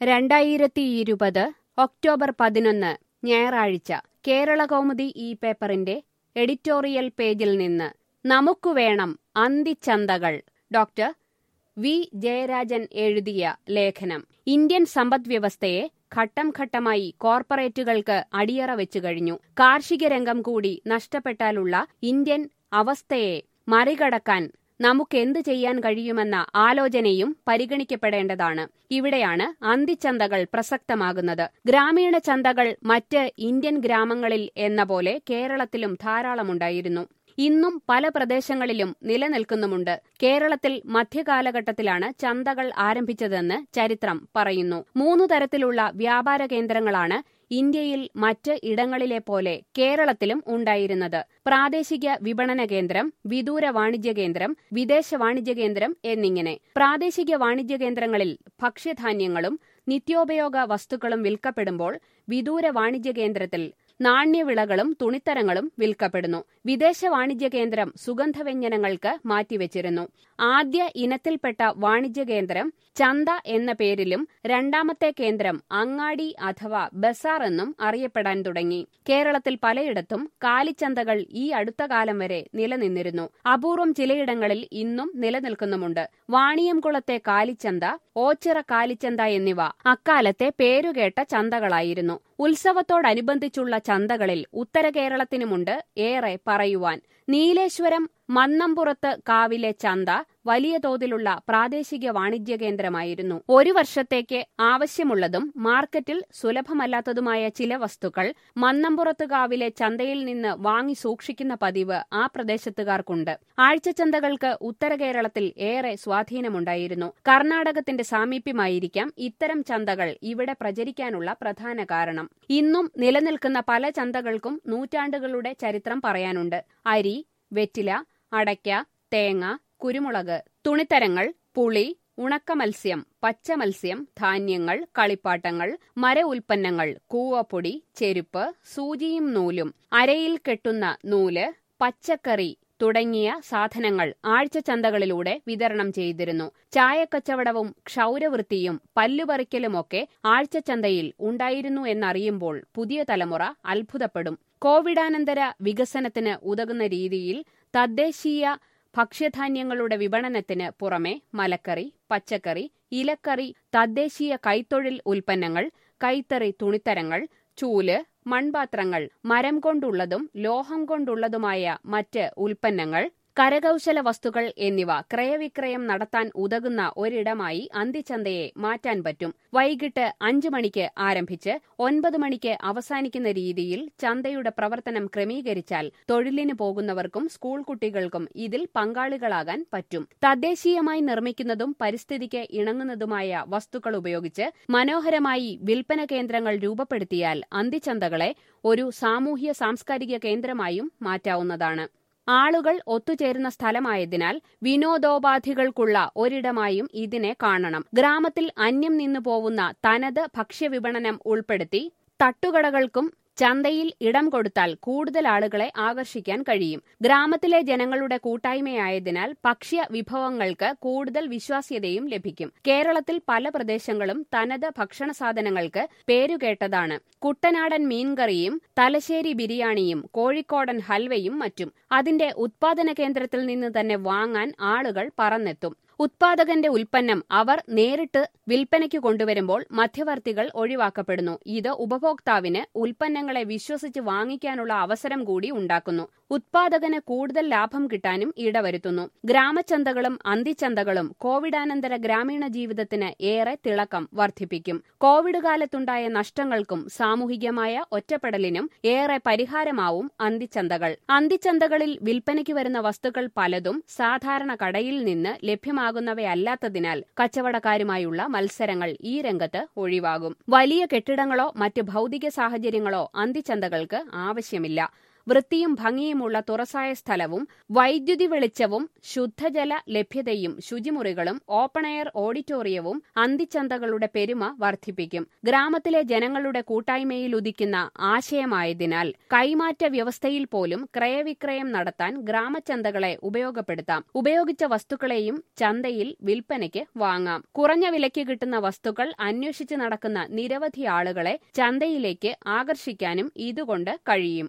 രണ്ടായിരത്തി ഇരുപത് ഒക്ടോബർ പതിനൊന്ന് ഞായറാഴ്ച കേരള കൗമുദി ഈ പേപ്പറിന്റെ എഡിറ്റോറിയൽ പേജിൽ നിന്ന് നമുക്കു വേണം അന്തിച്ചന്തകൾ ഡോക്ടർ വി ജയരാജൻ എഴുതിയ ലേഖനം ഇന്ത്യൻ സമ്പദ്വ്യവസ്ഥയെ ഘട്ടം ഘട്ടമായി കോർപ്പറേറ്റുകൾക്ക് അടിയറ വെച്ചു കഴിഞ്ഞു കാർഷിക രംഗം കൂടി നഷ്ടപ്പെട്ടാലുള്ള ഇന്ത്യൻ അവസ്ഥയെ മറികടക്കാൻ നമുക്കെന്ത് ചെയ്യാൻ കഴിയുമെന്ന ആലോചനയും പരിഗണിക്കപ്പെടേണ്ടതാണ് ഇവിടെയാണ് അന്തിച്ചന്തകൾ പ്രസക്തമാകുന്നത് ഗ്രാമീണ ചന്തകൾ മറ്റ് ഇന്ത്യൻ ഗ്രാമങ്ങളിൽ എന്ന പോലെ കേരളത്തിലും ധാരാളമുണ്ടായിരുന്നു ഇന്നും പല പ്രദേശങ്ങളിലും നിലനിൽക്കുന്നുമുണ്ട് കേരളത്തിൽ മധ്യകാലഘട്ടത്തിലാണ് ചന്തകൾ ആരംഭിച്ചതെന്ന് ചരിത്രം പറയുന്നു മൂന്നു തരത്തിലുള്ള വ്യാപാര കേന്ദ്രങ്ങളാണ് ഇന്ത്യയിൽ മറ്റ് ഇടങ്ങളിലെ പോലെ കേരളത്തിലും ഉണ്ടായിരുന്നത് പ്രാദേശിക വിപണന കേന്ദ്രം വിദൂര വാണിജ്യ കേന്ദ്രം വിദേശ വാണിജ്യ കേന്ദ്രം എന്നിങ്ങനെ പ്രാദേശിക വാണിജ്യ കേന്ദ്രങ്ങളിൽ ഭക്ഷ്യധാന്യങ്ങളും നിത്യോപയോഗ വസ്തുക്കളും വിൽക്കപ്പെടുമ്പോൾ വിദൂര വാണിജ്യ കേന്ദ്രത്തിൽ നാണ്യവിളകളും തുണിത്തരങ്ങളും വിൽക്കപ്പെടുന്നു വിദേശ വാണിജ്യ കേന്ദ്രം സുഗന്ധവ്യഞ്ജനങ്ങൾക്ക് മാറ്റിവെച്ചിരുന്നു ആദ്യ ഇനത്തിൽപ്പെട്ട വാണിജ്യ കേന്ദ്രം ചന്ത എന്ന പേരിലും രണ്ടാമത്തെ കേന്ദ്രം അങ്ങാടി അഥവാ ബസാർ എന്നും അറിയപ്പെടാൻ തുടങ്ങി കേരളത്തിൽ പലയിടത്തും കാലിച്ചന്തകൾ ഈ അടുത്ത കാലം വരെ നിലനിന്നിരുന്നു അപൂർവം ചിലയിടങ്ങളിൽ ഇന്നും നിലനിൽക്കുന്നുമുണ്ട് വാണിയംകുളത്തെ കാലിച്ചന്ത ഓച്ചിറ കാലിച്ചന്ത എന്നിവ അക്കാലത്തെ പേരുകേട്ട ചന്തകളായിരുന്നു ഉത്സവത്തോടനുബന്ധിച്ചുള്ള ചന്തകളിൽ ഉത്തര കേരളത്തിനുമുണ്ട് ഏറെ പറയുവാൻ നീലേശ്വരം മന്നമ്പുറത്ത് കാവിലെ ചന്ത വലിയ തോതിലുള്ള പ്രാദേശിക വാണിജ്യ കേന്ദ്രമായിരുന്നു ഒരു വർഷത്തേക്ക് ആവശ്യമുള്ളതും മാർക്കറ്റിൽ സുലഭമല്ലാത്തതുമായ ചില വസ്തുക്കൾ മന്നമ്പുറത്ത് കാവിലെ ചന്തയിൽ നിന്ന് വാങ്ങി സൂക്ഷിക്കുന്ന പതിവ് ആ പ്രദേശത്തുകാർക്കുണ്ട് ആഴ്ചച്ചന്തകൾക്ക് ഉത്തര കേരളത്തിൽ ഏറെ സ്വാധീനമുണ്ടായിരുന്നു കർണാടകത്തിന്റെ സാമീപ്യമായിരിക്കാം ഇത്തരം ചന്തകൾ ഇവിടെ പ്രചരിക്കാനുള്ള പ്രധാന കാരണം ഇന്നും നിലനിൽക്കുന്ന പല ചന്തകൾക്കും നൂറ്റാണ്ടുകളുടെ ചരിത്രം പറയാനുണ്ട് അരി വെറ്റില അടയ്ക്ക തേങ്ങ കുരുമുളക് തുണിത്തരങ്ങൾ പുളി ഉണക്ക മത്സ്യം പച്ച മത്സ്യം ധാന്യങ്ങൾ കളിപ്പാട്ടങ്ങൾ മര ഉൽപ്പന്നങ്ങൾ കൂവപ്പൊടി ചെരുപ്പ് സൂചിയും നൂലും അരയിൽ കെട്ടുന്ന നൂല് പച്ചക്കറി തുടങ്ങിയ സാധനങ്ങൾ ആഴ്ചച്ചന്തകളിലൂടെ വിതരണം ചെയ്തിരുന്നു ചായക്കച്ചവടവും ക്ഷൗരവൃത്തിയും പല്ലുപറിക്കലുമൊക്കെ ആഴ്ചച്ചന്തയിൽ ഉണ്ടായിരുന്നു എന്നറിയുമ്പോൾ പുതിയ തലമുറ അത്ഭുതപ്പെടും കോവിഡാനന്തര വികസനത്തിന് ഉതകുന്ന രീതിയിൽ തദ്ദേശീയ ഭക്ഷ്യധാന്യങ്ങളുടെ വിപണനത്തിന് പുറമെ മലക്കറി പച്ചക്കറി ഇലക്കറി തദ്ദേശീയ കൈത്തൊഴിൽ ഉൽപ്പന്നങ്ങൾ കൈത്തറി തുണിത്തരങ്ങൾ ചൂല് മൺപാത്രങ്ങൾ മരം കൊണ്ടുള്ളതും ലോഹം കൊണ്ടുള്ളതുമായ മറ്റ് ഉൽപ്പന്നങ്ങൾ കരകൌശല വസ്തുക്കൾ എന്നിവ ക്രയവിക്രയം നടത്താൻ ഉതകുന്ന ഒരിടമായി അന്തിച്ചന്തയെ മാറ്റാൻ പറ്റും വൈകിട്ട് അഞ്ചു മണിക്ക് ആരംഭിച്ച് ഒൻപത് മണിക്ക് അവസാനിക്കുന്ന രീതിയിൽ ചന്തയുടെ പ്രവർത്തനം ക്രമീകരിച്ചാൽ തൊഴിലിന് പോകുന്നവർക്കും സ്കൂൾ കുട്ടികൾക്കും ഇതിൽ പങ്കാളികളാകാൻ പറ്റും തദ്ദേശീയമായി നിർമ്മിക്കുന്നതും പരിസ്ഥിതിക്ക് ഇണങ്ങുന്നതുമായ വസ്തുക്കൾ ഉപയോഗിച്ച് മനോഹരമായി വിൽപ്പന കേന്ദ്രങ്ങൾ രൂപപ്പെടുത്തിയാൽ അന്തിച്ചന്തകളെ ഒരു സാമൂഹ്യ സാംസ്കാരിക കേന്ദ്രമായും മാറ്റാവുന്നതാണ് ആളുകൾ ഒത്തുചേരുന്ന സ്ഥലമായതിനാൽ വിനോദോപാധികൾക്കുള്ള ഒരിടമായും ഇതിനെ കാണണം ഗ്രാമത്തിൽ അന്യം നിന്നു പോവുന്ന തനത് ഭക്ഷ്യവിപണനം ഉൾപ്പെടുത്തി തട്ടുകടകൾക്കും ചന്തയിൽ ഇടം കൊടുത്താൽ കൂടുതൽ ആളുകളെ ആകർഷിക്കാൻ കഴിയും ഗ്രാമത്തിലെ ജനങ്ങളുടെ കൂട്ടായ്മയായതിനാൽ ഭക്ഷ്യ വിഭവങ്ങൾക്ക് കൂടുതൽ വിശ്വാസ്യതയും ലഭിക്കും കേരളത്തിൽ പല പ്രദേശങ്ങളും തനത് ഭക്ഷണ സാധനങ്ങൾക്ക് പേരുകേട്ടതാണ് കുട്ടനാടൻ മീൻകറിയും തലശ്ശേരി ബിരിയാണിയും കോഴിക്കോടൻ ഹൽവയും മറ്റും അതിന്റെ ഉത്പാദന കേന്ദ്രത്തിൽ നിന്ന് തന്നെ വാങ്ങാൻ ആളുകൾ പറന്നെത്തും ഉത്പാദകന്റെ ഉൽപ്പന്നം അവർ നേരിട്ട് വിൽപ്പനയ്ക്ക് കൊണ്ടുവരുമ്പോൾ മധ്യവർത്തികൾ ഒഴിവാക്കപ്പെടുന്നു ഇത് ഉപഭോക്താവിന് ഉൽപ്പന്നങ്ങളെ വിശ്വസിച്ച് വാങ്ങിക്കാനുള്ള അവസരം കൂടി ഉണ്ടാക്കുന്നു ഉത്പാദകന് കൂടുതൽ ലാഭം കിട്ടാനും ഇടവരുത്തുന്നു ഗ്രാമചന്തകളും അന്തിച്ചന്തകളും കോവിഡാനന്തര ഗ്രാമീണ ജീവിതത്തിന് ഏറെ തിളക്കം വർദ്ധിപ്പിക്കും കോവിഡ് കാലത്തുണ്ടായ നഷ്ടങ്ങൾക്കും സാമൂഹികമായ ഒറ്റപ്പെടലിനും ഏറെ പരിഹാരമാവും അന്തിച്ചന്തകൾ അന്തിച്ചന്തകളിൽ വിൽപ്പനയ്ക്ക് വരുന്ന വസ്തുക്കൾ പലതും സാധാരണ കടയിൽ നിന്ന് ലഭ്യമാകുന്നവയല്ലാത്തതിനാൽ കച്ചവടക്കാരുമായുള്ള മത്സരങ്ങൾ ഈ രംഗത്ത് ഒഴിവാകും വലിയ കെട്ടിടങ്ങളോ മറ്റ് ഭൗതിക സാഹചര്യങ്ങളോ അന്തിച്ചന്തകൾക്ക് ആവശ്യമില്ല വൃത്തിയും ഭംഗിയുമുള്ള തുറസായ സ്ഥലവും വൈദ്യുതി വെളിച്ചവും ശുദ്ധജല ലഭ്യതയും ശുചിമുറികളും ഓപ്പൺ എയർ ഓഡിറ്റോറിയവും അന്തിച്ചന്തകളുടെ പെരുമ വർദ്ധിപ്പിക്കും ഗ്രാമത്തിലെ ജനങ്ങളുടെ കൂട്ടായ്മയിൽ ഉദിക്കുന്ന ആശയമായതിനാൽ കൈമാറ്റ വ്യവസ്ഥയിൽ പോലും ക്രയവിക്രയം നടത്താൻ ഗ്രാമചന്തകളെ ഉപയോഗപ്പെടുത്താം ഉപയോഗിച്ച വസ്തുക്കളെയും ചന്തയിൽ വിൽപ്പനയ്ക്ക് വാങ്ങാം കുറഞ്ഞ വിലയ്ക്ക് കിട്ടുന്ന വസ്തുക്കൾ അന്വേഷിച്ച് നടക്കുന്ന നിരവധി ആളുകളെ ചന്തയിലേക്ക് ആകർഷിക്കാനും ഇതുകൊണ്ട് കഴിയും